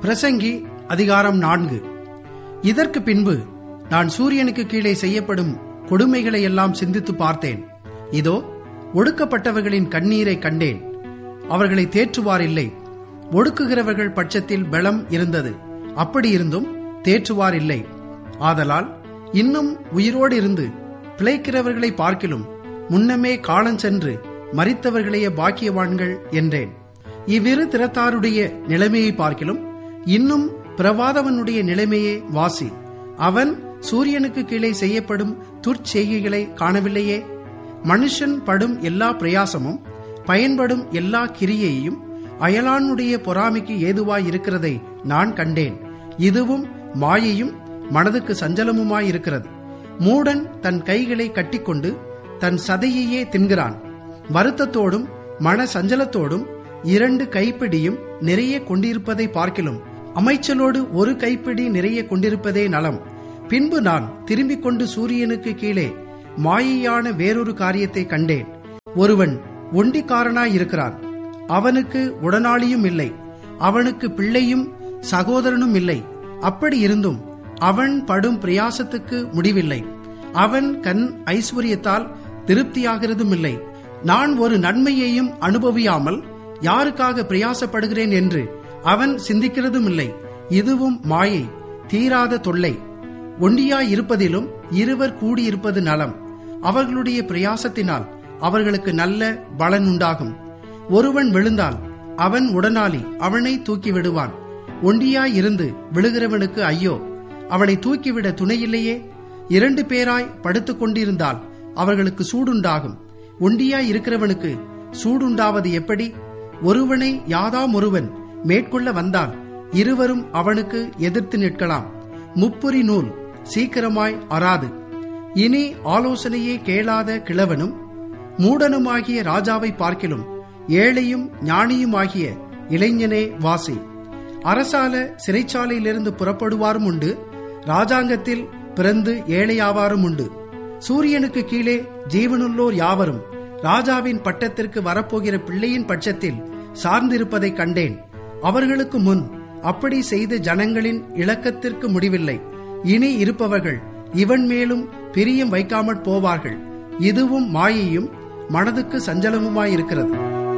பிரசங்கி அதிகாரம் நான்கு இதற்கு பின்பு நான் சூரியனுக்கு கீழே செய்யப்படும் கொடுமைகளை எல்லாம் சிந்தித்து பார்த்தேன் இதோ ஒடுக்கப்பட்டவர்களின் கண்ணீரை கண்டேன் அவர்களை தேற்றுவார் இல்லை ஒடுக்குகிறவர்கள் பட்சத்தில் பலம் இருந்தது அப்படி இருந்தும் தேற்றுவார் இல்லை ஆதலால் இன்னும் உயிரோடு இருந்து பிழைக்கிறவர்களை பார்க்கிலும் முன்னமே காலஞ்சென்று மரித்தவர்களையே பாக்கியவான்கள் என்றேன் இவ்விரு திறத்தாருடைய நிலைமையை பார்க்கிலும் இன்னும் பிரவாதவனுடைய நிலைமையே வாசி அவன் சூரியனுக்கு கீழே செய்யப்படும் துர்ச்செய்கைகளை காணவில்லையே மனுஷன் படும் எல்லா பிரயாசமும் பயன்படும் எல்லா கிரியையையும் அயலானுடைய பொறாமைக்கு ஏதுவாய் இருக்கிறதை நான் கண்டேன் இதுவும் மாயையும் மனதுக்கு சஞ்சலமுமாயிருக்கிறது மூடன் தன் கைகளை கட்டிக்கொண்டு தன் சதையையே தின்கிறான் வருத்தத்தோடும் மன சஞ்சலத்தோடும் இரண்டு கைப்பிடியும் நிறைய கொண்டிருப்பதை பார்க்கிலும் அமைச்சலோடு ஒரு கைப்பிடி நிறைய கொண்டிருப்பதே நலம் பின்பு நான் திரும்பிக் கொண்டு சூரியனுக்கு கீழே மாயையான வேறொரு காரியத்தை கண்டேன் ஒருவன் ஒண்டிக்காரனாயிருக்கிறான் அவனுக்கு உடனாளியும் இல்லை அவனுக்கு பிள்ளையும் சகோதரனும் இல்லை அப்படி இருந்தும் அவன் படும் பிரயாசத்துக்கு முடிவில்லை அவன் கண் ஐஸ்வர்யத்தால் திருப்தியாகிறதும் இல்லை நான் ஒரு நன்மையையும் அனுபவியாமல் யாருக்காக பிரயாசப்படுகிறேன் என்று அவன் சிந்திக்கிறதும் இல்லை இதுவும் மாயை தீராத தொல்லை ஒண்டியாய் இருப்பதிலும் இருவர் கூடியிருப்பது நலம் அவர்களுடைய பிரயாசத்தினால் அவர்களுக்கு நல்ல பலன் உண்டாகும் ஒருவன் விழுந்தால் அவன் உடனாளி அவனை தூக்கி விடுவான் ஒண்டியாய் இருந்து விழுகிறவனுக்கு ஐயோ அவனை தூக்கிவிட துணையில்லையே இரண்டு பேராய் படுத்துக் கொண்டிருந்தால் அவர்களுக்கு சூடுண்டாகும் ஒண்டியாய் இருக்கிறவனுக்கு சூடுண்டாவது எப்படி ஒருவனை யாதாம் ஒருவன் மேற்கொள்ள வந்தால் இருவரும் அவனுக்கு எதிர்த்து நிற்கலாம் முப்புரி நூல் சீக்கிரமாய் அறாது இனி ஆலோசனையே கேளாத கிழவனும் மூடனுமாகிய ராஜாவை பார்க்கிலும் ஏழையும் ஞானியுமாகிய இளைஞனே வாசி அரசால சிறைச்சாலையிலிருந்து புறப்படுவாரும் உண்டு ராஜாங்கத்தில் பிறந்து ஏழையாவாரும் உண்டு சூரியனுக்கு கீழே ஜீவனுள்ளோர் யாவரும் ராஜாவின் பட்டத்திற்கு வரப்போகிற பிள்ளையின் பட்சத்தில் சார்ந்திருப்பதை கண்டேன் அவர்களுக்கு முன் அப்படி செய்த ஜனங்களின் இலக்கத்திற்கு முடிவில்லை இனி இருப்பவர்கள் இவன் மேலும் பிரியம் வைக்காமற் போவார்கள் இதுவும் மாயையும் மனதுக்கு சஞ்சலமுமாயிருக்கிறது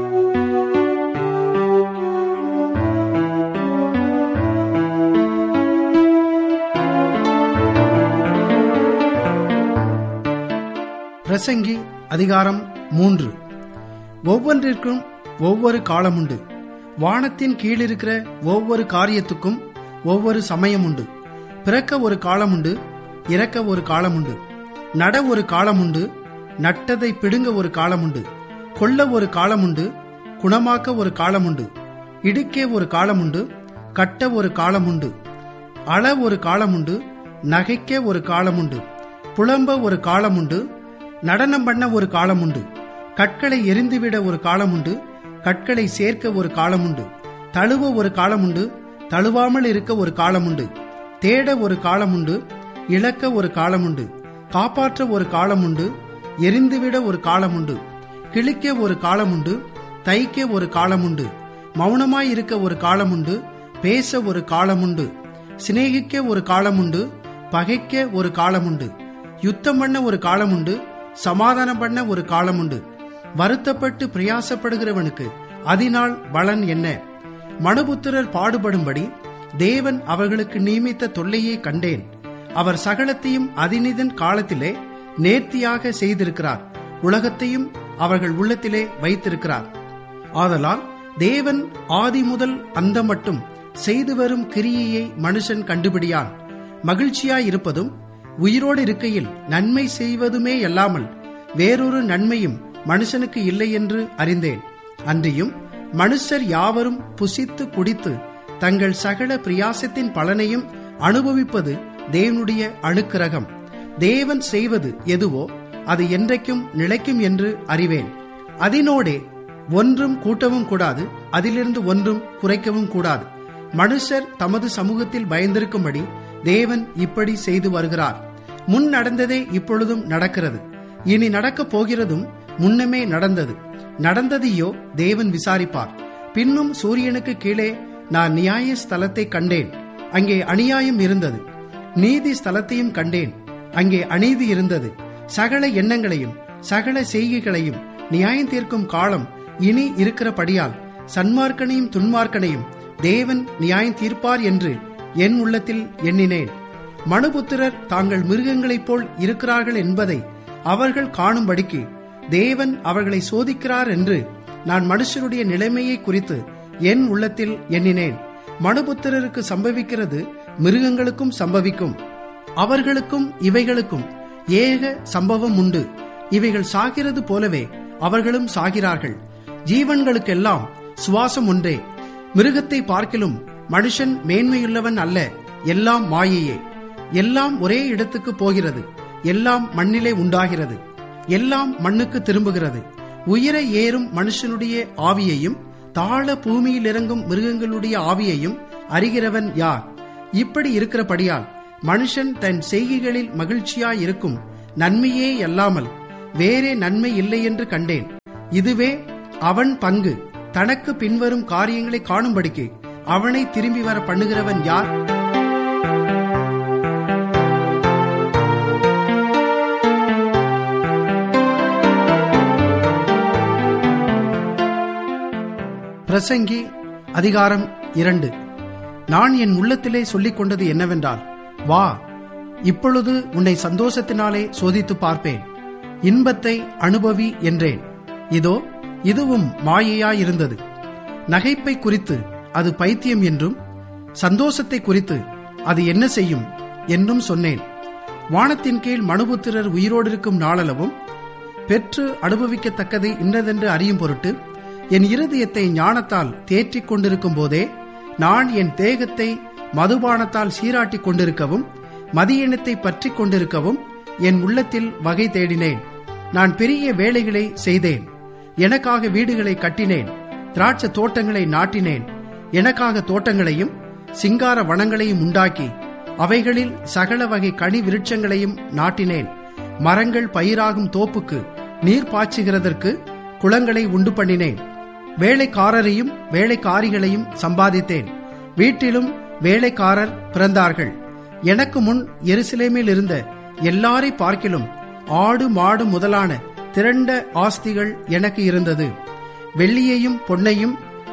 பிரசங்கி அதிகாரம் மூன்று ஒவ்வொன்றிற்கும் ஒவ்வொரு காலமுண்டு வானத்தின் கீழிருக்கிற ஒவ்வொரு காரியத்துக்கும் ஒவ்வொரு சமயம் உண்டு பிறக்க ஒரு காலமுண்டு இறக்க ஒரு காலமுண்டு நட ஒரு காலமுண்டு நட்டதை பிடுங்க ஒரு காலமுண்டு கொல்ல ஒரு காலமுண்டு குணமாக்க ஒரு காலமுண்டு இடுக்கே ஒரு காலமுண்டு கட்ட ஒரு காலமுண்டு அள ஒரு காலமுண்டு நகைக்க ஒரு காலமுண்டு புலம்ப ஒரு காலமுண்டு நடனம் பண்ண ஒரு காலமுண்டு கற்களை எரிந்துவிட ஒரு காலமுண்டு கற்களை சேர்க்க ஒரு காலமுண்டு தழுவ ஒரு காலமுண்டு தழுவாமல் இருக்க ஒரு காலமுண்டு தேட ஒரு காலமுண்டு இழக்க ஒரு காலமுண்டு காப்பாற்ற ஒரு காலமுண்டு எரிந்துவிட ஒரு காலமுண்டு கிழிக்க ஒரு காலமுண்டு தைக்க ஒரு காலமுண்டு மௌனமாய் இருக்க ஒரு காலமுண்டு பேச ஒரு காலமுண்டு சிநேகிக்க ஒரு காலமுண்டு பகைக்க ஒரு காலமுண்டு யுத்தம் பண்ண ஒரு காலமுண்டு சமாதானம் பண்ண ஒரு காலமுண்டு வருத்தப்பட்டு பிரயாசப்படுகிறவனுக்கு அதனால் பலன் என்ன மனுபுத்திரர் பாடுபடும்படி தேவன் அவர்களுக்கு நியமித்த தொல்லையை கண்டேன் அவர் சகலத்தையும் அதினிதன் காலத்திலே நேர்த்தியாக செய்திருக்கிறார் உலகத்தையும் அவர்கள் உள்ளத்திலே வைத்திருக்கிறார் ஆதலால் தேவன் ஆதி முதல் அந்த மட்டும் செய்து வரும் கிரியையை மனுஷன் கண்டுபிடியான் மகிழ்ச்சியாயிருப்பதும் உயிரோடு இருக்கையில் நன்மை செய்வதுமே அல்லாமல் வேறொரு நன்மையும் மனுஷனுக்கு இல்லை என்று அறிந்தேன் அன்றியும் மனுஷர் யாவரும் புசித்து குடித்து தங்கள் சகல பிரியாசத்தின் பலனையும் அனுபவிப்பது தேவனுடைய அணுக்கிரகம் தேவன் செய்வது எதுவோ அது என்றைக்கும் நிலைக்கும் என்று அறிவேன் அதனோடே ஒன்றும் கூட்டவும் கூடாது அதிலிருந்து ஒன்றும் குறைக்கவும் கூடாது மனுஷர் தமது சமூகத்தில் பயந்திருக்கும்படி தேவன் இப்படி செய்து வருகிறார் முன் நடந்ததே இப்பொழுதும் நடக்கிறது இனி நடக்கப் போகிறதும் முன்னமே நடந்தது நடந்ததையோ தேவன் விசாரிப்பார் பின்னும் சூரியனுக்கு கீழே நான் நியாய ஸ்தலத்தை கண்டேன் அங்கே அநியாயம் இருந்தது நீதி ஸ்தலத்தையும் கண்டேன் அங்கே அநீதி இருந்தது சகல எண்ணங்களையும் சகல செய்கைகளையும் நியாயம் தீர்க்கும் காலம் இனி இருக்கிறபடியால் சன்மார்க்கனையும் துன்மார்க்கனையும் தேவன் நியாயம் தீர்ப்பார் என்று என் உள்ளத்தில் எண்ணினேன் மனுபுத்திரர் தாங்கள் மிருகங்களைப் போல் இருக்கிறார்கள் என்பதை அவர்கள் காணும்படிக்கு தேவன் அவர்களை சோதிக்கிறார் என்று நான் மனுஷருடைய நிலைமையை குறித்து என் உள்ளத்தில் எண்ணினேன் மனுபுத்திரருக்கு சம்பவிக்கிறது மிருகங்களுக்கும் சம்பவிக்கும் அவர்களுக்கும் இவைகளுக்கும் ஏக சம்பவம் உண்டு இவைகள் சாகிறது போலவே அவர்களும் சாகிறார்கள் ஜீவன்களுக்கெல்லாம் சுவாசம் ஒன்றே மிருகத்தை பார்க்கிலும் மனுஷன் மேன்மையுள்ளவன் அல்ல எல்லாம் மாயையே எல்லாம் ஒரே இடத்துக்கு போகிறது எல்லாம் மண்ணிலே உண்டாகிறது எல்லாம் மண்ணுக்கு திரும்புகிறது உயர ஏறும் மனுஷனுடைய ஆவியையும் தாழ பூமியில் இறங்கும் மிருகங்களுடைய ஆவியையும் அறிகிறவன் யார் இப்படி இருக்கிறபடியால் மனுஷன் தன் செய்கைகளில் மகிழ்ச்சியாய் இருக்கும் நன்மையே அல்லாமல் வேறே நன்மை இல்லை என்று கண்டேன் இதுவே அவன் பங்கு தனக்கு பின்வரும் காரியங்களை காணும்படிக்கு அவனை திரும்பி வர பண்ணுகிறவன் யார் பிரசங்கி அதிகாரம் இரண்டு நான் என் உள்ளத்திலே சொல்லிக் கொண்டது என்னவென்றால் வா இப்பொழுது உன்னை சந்தோஷத்தினாலே சோதித்து பார்ப்பேன் இன்பத்தை அனுபவி என்றேன் இதோ இதுவும் மாயையாயிருந்தது நகைப்பை குறித்து அது பைத்தியம் என்றும் சந்தோஷத்தை குறித்து அது என்ன செய்யும் என்றும் சொன்னேன் வானத்தின் கீழ் மனுபுத்திரர் உயிரோடு இருக்கும் நாளளவும் பெற்று அனுபவிக்கத்தக்கது இன்னதென்று அறியும் பொருட்டு என் இருதயத்தை ஞானத்தால் தேற்றிக் கொண்டிருக்கும் போதே நான் என் தேகத்தை மதுபானத்தால் சீராட்டிக் கொண்டிருக்கவும் மதியினத்தை பற்றி கொண்டிருக்கவும் என் உள்ளத்தில் வகை தேடினேன் நான் பெரிய வேலைகளை செய்தேன் எனக்காக வீடுகளை கட்டினேன் திராட்சை தோட்டங்களை நாட்டினேன் எனக்காக தோட்டங்களையும் சிங்கார வனங்களையும் உண்டாக்கி அவைகளில் சகல வகை கனி விருட்சங்களையும் நாட்டினேன் மரங்கள் பயிராகும் தோப்புக்கு நீர் பாய்ச்சுகிறதற்கு குளங்களை உண்டு பண்ணினேன் வேலைக்காரரையும் வேலைக்காரிகளையும் சம்பாதித்தேன் வீட்டிலும் வேலைக்காரர் பிறந்தார்கள் எனக்கு முன் எருசலேமில் இருந்த எல்லாரை பார்க்கிலும் ஆடு மாடு முதலான திரண்ட ஆஸ்திகள் எனக்கு இருந்தது வெள்ளியையும் பொன்னையும்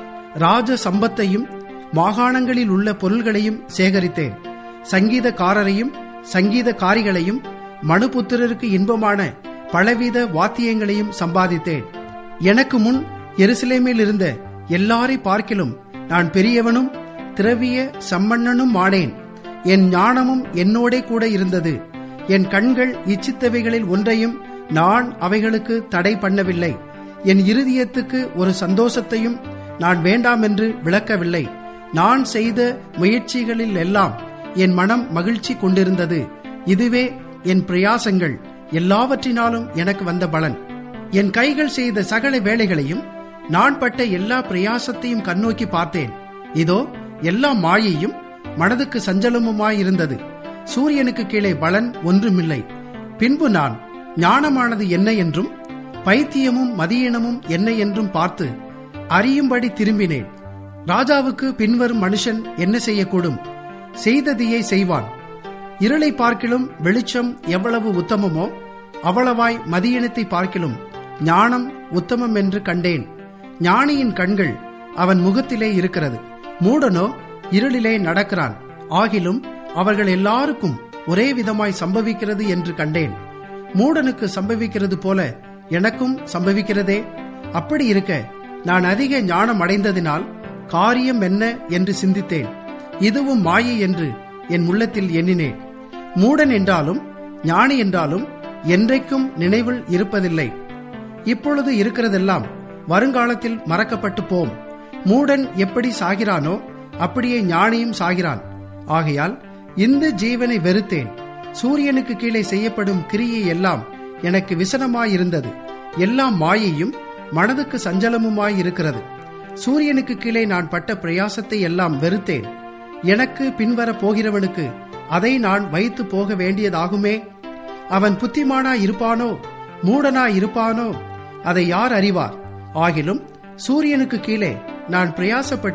ராஜ சம்பத்தையும் மாகாணங்களில் உள்ள பொருள்களையும் சேகரித்தேன் சங்கீதக்காரரையும் சங்கீதக்காரிகளையும் மனுபுத்திரருக்கு இன்பமான பலவித வாத்தியங்களையும் சம்பாதித்தேன் எனக்கு முன் எருசலேமில் இருந்த எல்லாரை பார்க்கிலும் நான் பெரியவனும் திரவிய சம்மன்னனும் ஆனேன் என் ஞானமும் என்னோடே கூட இருந்தது என் கண்கள் இச்சித்தவைகளில் ஒன்றையும் நான் அவைகளுக்கு தடை பண்ணவில்லை என் இருதயத்துக்கு ஒரு சந்தோஷத்தையும் நான் வேண்டாம் என்று விளக்கவில்லை நான் செய்த முயற்சிகளில் எல்லாம் என் மனம் மகிழ்ச்சி கொண்டிருந்தது இதுவே என் பிரயாசங்கள் எல்லாவற்றினாலும் எனக்கு வந்த பலன் என் கைகள் செய்த சகல வேலைகளையும் நான் பட்ட எல்லா பிரயாசத்தையும் கண்ணோக்கி பார்த்தேன் இதோ எல்லா மாயையும் மனதுக்கு சஞ்சலமுமாயிருந்தது சூரியனுக்கு கீழே பலன் ஒன்றுமில்லை பின்பு நான் ஞானமானது என்ன என்றும் பைத்தியமும் மதியீனமும் என்ன என்றும் பார்த்து அறியும்படி திரும்பினேன் ராஜாவுக்கு பின்வரும் மனுஷன் என்ன செய்யக்கூடும் செய்ததியை செய்வான் இருளை பார்க்கிலும் வெளிச்சம் எவ்வளவு உத்தமமோ அவ்வளவாய் மதியினத்தை பார்க்கிலும் ஞானம் உத்தமம் என்று கண்டேன் ஞானியின் கண்கள் அவன் முகத்திலே இருக்கிறது மூடனோ இருளிலே நடக்கிறான் ஆகிலும் அவர்கள் எல்லாருக்கும் ஒரே விதமாய் சம்பவிக்கிறது என்று கண்டேன் மூடனுக்கு சம்பவிக்கிறது போல எனக்கும் சம்பவிக்கிறதே அப்படி இருக்க நான் அதிக ஞானம் அடைந்ததினால் காரியம் என்ன என்று சிந்தித்தேன் இதுவும் மாயை என்று என் உள்ளத்தில் எண்ணினேன் மூடன் என்றாலும் ஞானி என்றாலும் என்றைக்கும் நினைவில் இருப்பதில்லை இப்பொழுது இருக்கிறதெல்லாம் வருங்காலத்தில் மறக்கப்பட்டு போம் மூடன் எப்படி சாகிறானோ அப்படியே ஞானியும் சாகிறான் ஆகையால் இந்த ஜீவனை வெறுத்தேன் சூரியனுக்கு கீழே செய்யப்படும் கிரியை எல்லாம் எனக்கு விசனமாயிருந்தது எல்லாம் மாயையும் மனதுக்கு சஞ்சலமுமாயிருக்கிறது சூரியனுக்கு கீழே நான் பட்ட பிரயாசத்தை எல்லாம் வெறுத்தேன் எனக்கு பின்வர போகிறவனுக்கு அதை நான் வைத்து போக வேண்டியதாகுமே அவன் புத்திமானா இருப்பானோ மூடனா இருப்பானோ அதை யார் அறிவார் ஆகிலும் சூரியனுக்கு கீழே நான் பிரயாசப்பட்டு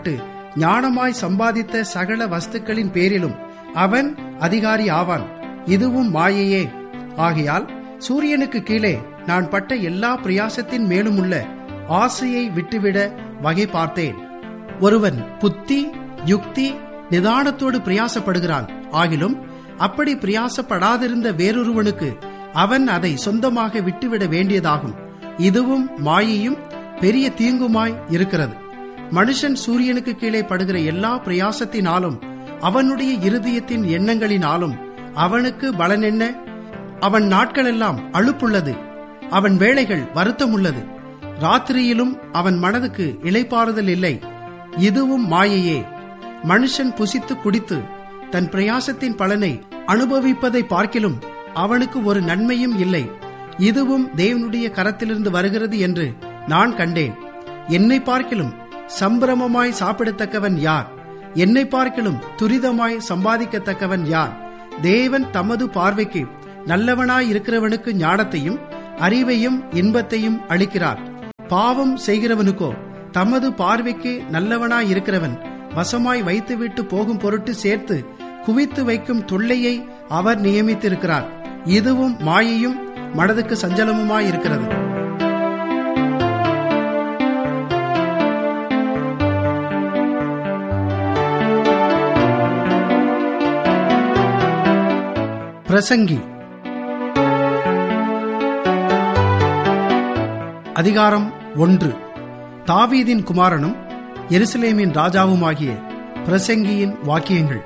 ஞானமாய் சம்பாதித்த சகல வஸ்துக்களின் பேரிலும் அவன் அதிகாரி ஆவான் இதுவும் மாயையே ஆகையால் சூரியனுக்கு கீழே நான் பட்ட எல்லா பிரயாசத்தின் மேலும் உள்ள ஆசையை விட்டுவிட வகை பார்த்தேன் ஒருவன் புத்தி யுக்தி நிதானத்தோடு பிரயாசப்படுகிறான் ஆகிலும் அப்படி பிரயாசப்படாதிருந்த வேறொருவனுக்கு அவன் அதை சொந்தமாக விட்டுவிட வேண்டியதாகும் இதுவும் மாயையும் பெரிய தீங்குமாய் இருக்கிறது மனுஷன் சூரியனுக்கு கீழே படுகிற எல்லா பிரயாசத்தினாலும் அவனுடைய இருதயத்தின் எண்ணங்களினாலும் அவனுக்கு பலன் என்ன அவன் நாட்களெல்லாம் அழுப்புள்ளது அவன் வேலைகள் வருத்தமுள்ளது ராத்திரியிலும் அவன் மனதுக்கு இளைப்பாறுதல் இல்லை இதுவும் மாயையே மனுஷன் புசித்து குடித்து தன் பிரயாசத்தின் பலனை அனுபவிப்பதை பார்க்கிலும் அவனுக்கு ஒரு நன்மையும் இல்லை இதுவும் தேவனுடைய கரத்திலிருந்து வருகிறது என்று நான் கண்டேன் என்னை பார்க்கிலும் சம்பிரமமாய் சாப்பிடத்தக்கவன் யார் என்னை பார்க்கிலும் துரிதமாய் சம்பாதிக்கத்தக்கவன் யார் தேவன் தமது பார்வைக்கு நல்லவனாய் இருக்கிறவனுக்கு ஞானத்தையும் அறிவையும் இன்பத்தையும் அளிக்கிறார் பாவம் செய்கிறவனுக்கோ தமது பார்வைக்கு நல்லவனாய் இருக்கிறவன் வசமாய் வைத்துவிட்டு போகும் பொருட்டு சேர்த்து குவித்து வைக்கும் தொல்லையை அவர் நியமித்திருக்கிறார் இதுவும் மாயையும் மனதுக்கு சஞ்சலமுமாய் இருக்கிறது பிரசங்கி அதிகாரம் ஒன்று தாவீதின் குமாரனும் எருசலேமின் ராஜாவுமாகிய பிரசங்கியின் வாக்கியங்கள்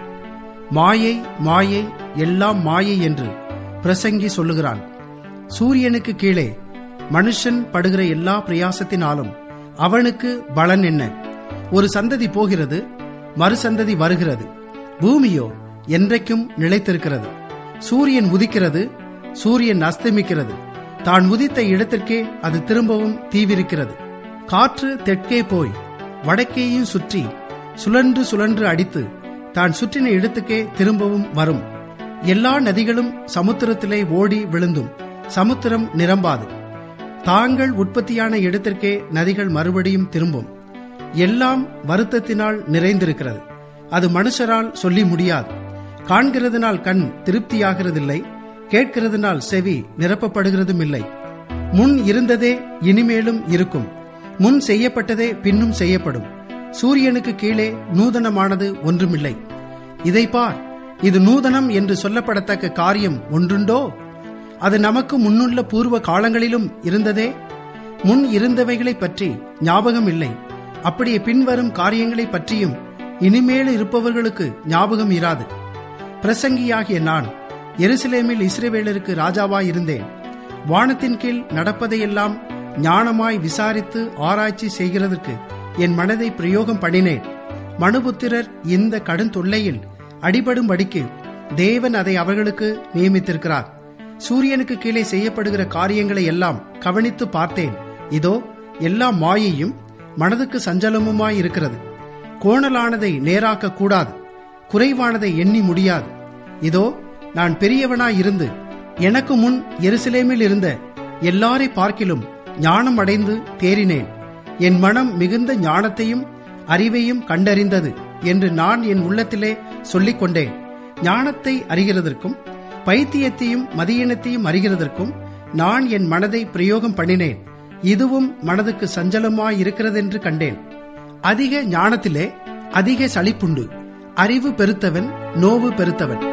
மாயை மாயை எல்லாம் மாயை என்று பிரசங்கி சொல்லுகிறான் சூரியனுக்கு கீழே மனுஷன் படுகிற எல்லா பிரயாசத்தினாலும் அவனுக்கு பலன் என்ன ஒரு சந்ததி போகிறது மறு சந்ததி வருகிறது பூமியோ என்றைக்கும் நிலைத்திருக்கிறது சூரியன் உதிக்கிறது சூரியன் அஸ்தமிக்கிறது தான் உதித்த இடத்திற்கே அது திரும்பவும் தீவிரிக்கிறது காற்று தெற்கே போய் வடக்கேயும் சுற்றி சுழன்று சுழன்று அடித்து தான் சுற்றின இடத்துக்கே திரும்பவும் வரும் எல்லா நதிகளும் சமுத்திரத்திலே ஓடி விழுந்தும் சமுத்திரம் நிரம்பாது தாங்கள் உற்பத்தியான இடத்திற்கே நதிகள் மறுபடியும் திரும்பும் எல்லாம் வருத்தத்தினால் நிறைந்திருக்கிறது அது மனுஷரால் சொல்லி முடியாது காண்கிறதுனால் கண் திருப்தியாகிறதில்லை கேட்கிறதுனால் செவி நிரப்பப்படுகிறதும் இல்லை முன் இருந்ததே இனிமேலும் இருக்கும் முன் செய்யப்பட்டதே பின்னும் செய்யப்படும் சூரியனுக்கு கீழே நூதனமானது ஒன்றுமில்லை இதை பார் இது நூதனம் என்று சொல்லப்படத்தக்க காரியம் ஒன்றுண்டோ அது நமக்கு முன்னுள்ள பூர்வ காலங்களிலும் இருந்ததே முன் இருந்தவைகளை பற்றி ஞாபகம் இல்லை அப்படியே பின்வரும் காரியங்களை பற்றியும் இனிமேல் இருப்பவர்களுக்கு ஞாபகம் இராது பிரசங்கியாகிய நான் எருசலேமில் இஸ்ரேவேலருக்கு ராஜாவாய் இருந்தேன் வானத்தின் கீழ் நடப்பதையெல்லாம் ஞானமாய் விசாரித்து ஆராய்ச்சி செய்கிறதற்கு என் மனதை பிரயோகம் பண்ணினேன் மனுபுத்திரர் இந்த கடும் தொல்லையில் அடிபடும்படிக்கு தேவன் அதை அவர்களுக்கு நியமித்திருக்கிறார் சூரியனுக்கு கீழே செய்யப்படுகிற காரியங்களை எல்லாம் கவனித்து பார்த்தேன் இதோ எல்லாம் மாயையும் மனதுக்கு சஞ்சலமுமாய் இருக்கிறது கோணலானதை நேராக்க கூடாது குறைவானதை எண்ணி முடியாது இதோ நான் பெரியவனாய் இருந்து எனக்கு முன் எருசலேமில் இருந்த எல்லாரை பார்க்கிலும் ஞானம் அடைந்து தேறினேன் என் மனம் மிகுந்த ஞானத்தையும் அறிவையும் கண்டறிந்தது என்று நான் என் உள்ளத்திலே சொல்லிக் கொண்டேன் ஞானத்தை அறிகிறதற்கும் பைத்தியத்தையும் மதியினத்தையும் அறிகிறதற்கும் நான் என் மனதை பிரயோகம் பண்ணினேன் இதுவும் மனதுக்கு சஞ்சலமாய் இருக்கிறதென்று கண்டேன் அதிக ஞானத்திலே அதிக சலிப்புண்டு அறிவு பெருத்தவன் நோவு பெருத்தவன்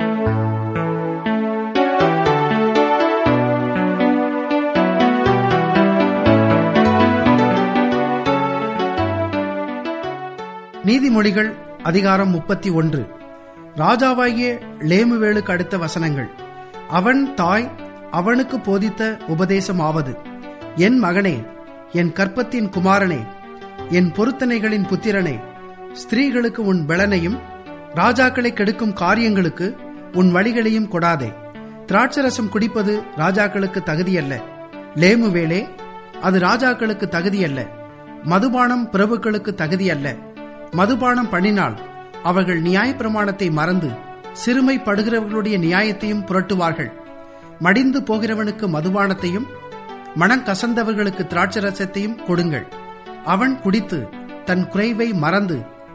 நீதிமொழிகள் அதிகாரம் முப்பத்தி ஒன்று ராஜாவாகிய லேமுவேலுக்கு அடுத்த வசனங்கள் அவன் தாய் அவனுக்கு போதித்த உபதேசமாவது என் மகனே என் கற்பத்தின் குமாரனே என் பொருத்தனைகளின் புத்திரனே ஸ்திரீகளுக்கு உன் பலனையும் ராஜாக்களை கெடுக்கும் காரியங்களுக்கு உன் வழிகளையும் கொடாதே திராட்சரசம் குடிப்பது ராஜாக்களுக்கு தகுதியல்ல லேமுவேலே அது ராஜாக்களுக்கு தகுதியல்ல மதுபானம் பிரபுக்களுக்கு தகுதியல்ல மதுபானம் பண்ணினால் அவர்கள் நியாயப்பிரமாணத்தை மறந்து சிறுமைப்படுகிறவர்களுடைய நியாயத்தையும் புரட்டுவார்கள் மடிந்து போகிறவனுக்கு மதுபானத்தையும் மனம் கசந்தவர்களுக்கு திராட்சரசத்தையும் கொடுங்கள் அவன் குடித்து தன் குறைவை மறந்து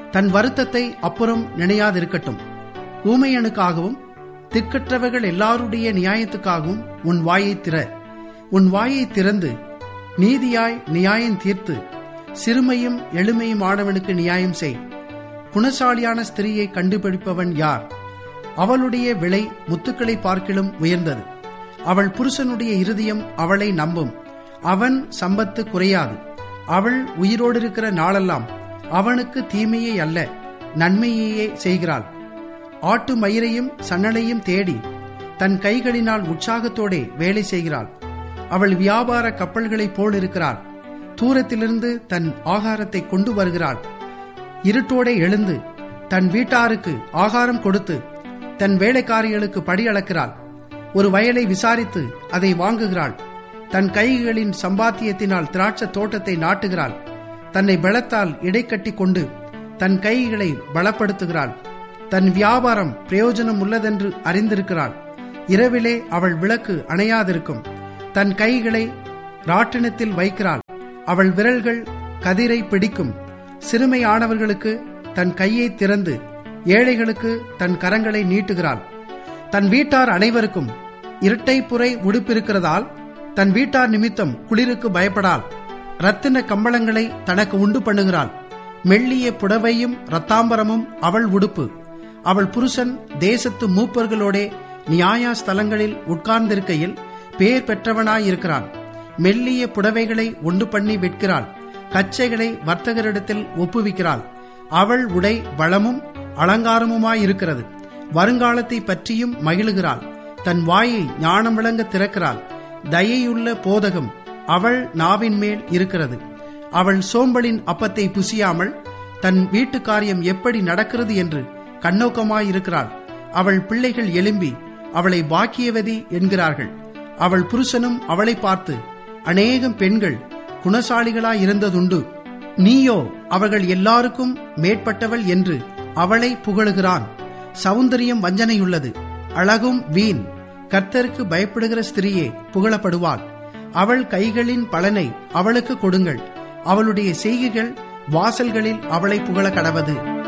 தன் வருத்தத்தை அப்புறம் நினையாதிருக்கட்டும் ஊமையனுக்காகவும் திக்கற்றவர்கள் எல்லாருடைய நியாயத்துக்காகவும் உன் வாயை திற உன் வாயை திறந்து நீதியாய் நியாயம் தீர்த்து சிறுமையும் எளிமையும் ஆனவனுக்கு நியாயம் செய் குணசாலியான ஸ்திரீயை கண்டுபிடிப்பவன் யார் அவளுடைய விலை முத்துக்களை பார்க்கிலும் உயர்ந்தது அவள் புருஷனுடைய இருதயம் அவளை நம்பும் அவன் சம்பத்து குறையாது அவள் உயிரோடு இருக்கிற நாளெல்லாம் அவனுக்கு தீமையே அல்ல நன்மையையே செய்கிறாள் ஆட்டு மயிரையும் சன்னலையும் தேடி தன் கைகளினால் உற்சாகத்தோடே வேலை செய்கிறாள் அவள் வியாபார கப்பல்களைப் போல் இருக்கிறாள் தூரத்திலிருந்து தன் ஆகாரத்தை கொண்டு வருகிறாள் இருட்டோடே எழுந்து தன் வீட்டாருக்கு ஆகாரம் கொடுத்து தன் வேலைக்காரிகளுக்கு படி அளக்கிறாள் ஒரு வயலை விசாரித்து அதை வாங்குகிறாள் தன் கைகளின் சம்பாத்தியத்தினால் திராட்சை தோட்டத்தை நாட்டுகிறாள் தன்னை பலத்தால் இடைக்கட்டி கொண்டு தன் கைகளை பலப்படுத்துகிறாள் தன் வியாபாரம் பிரயோஜனம் உள்ளதென்று அறிந்திருக்கிறாள் இரவிலே அவள் விளக்கு அணையாதிருக்கும் தன் கைகளை ராட்டினத்தில் வைக்கிறாள் அவள் விரல்கள் கதிரை பிடிக்கும் சிறுமையானவர்களுக்கு தன் கையை திறந்து ஏழைகளுக்கு தன் கரங்களை நீட்டுகிறாள் தன் வீட்டார் அனைவருக்கும் இரட்டை புரை உடுப்பிருக்கிறதால் தன் வீட்டார் நிமித்தம் குளிருக்கு பயப்படாள் ரத்தின கம்பளங்களை தனக்கு உண்டு பண்ணுகிறாள் மெல்லிய புடவையும் ரத்தாம்பரமும் அவள் உடுப்பு அவள் புருஷன் தேசத்து மூப்பர்களோடே நியாய ஸ்தலங்களில் உட்கார்ந்திருக்கையில் பேர் பெற்றவனாயிருக்கிறான் மெல்லிய புடவைகளை உண்டு பண்ணி விற்கிறாள் கச்சைகளை வர்த்தகரிடத்தில் ஒப்புவிக்கிறாள் அவள் உடை வளமும் அலங்காரமுமாயிருக்கிறது வருங்காலத்தை பற்றியும் மகிழுகிறாள் தன் வாயை ஞானம் விளங்க திறக்கிறாள் தயையுள்ள போதகம் அவள் நாவின் மேல் இருக்கிறது அவள் சோம்பலின் அப்பத்தை புசியாமல் தன் வீட்டு காரியம் எப்படி நடக்கிறது என்று கண்ணோக்கமாயிருக்கிறாள் அவள் பிள்ளைகள் எழும்பி அவளை பாக்கியவதி என்கிறார்கள் அவள் புருஷனும் அவளை பார்த்து அநேகம் பெண்கள் குணசாலிகளாயிருந்ததுண்டு நீயோ அவர்கள் எல்லாருக்கும் மேற்பட்டவள் என்று அவளை புகழுகிறான் சௌந்தரியம் வஞ்சனையுள்ளது அழகும் வீண் கர்த்தருக்கு பயப்படுகிற ஸ்திரீயே புகழப்படுவாள் அவள் கைகளின் பலனை அவளுக்கு கொடுங்கள் அவளுடைய செய்கைகள் வாசல்களில் அவளை புகழ கடவது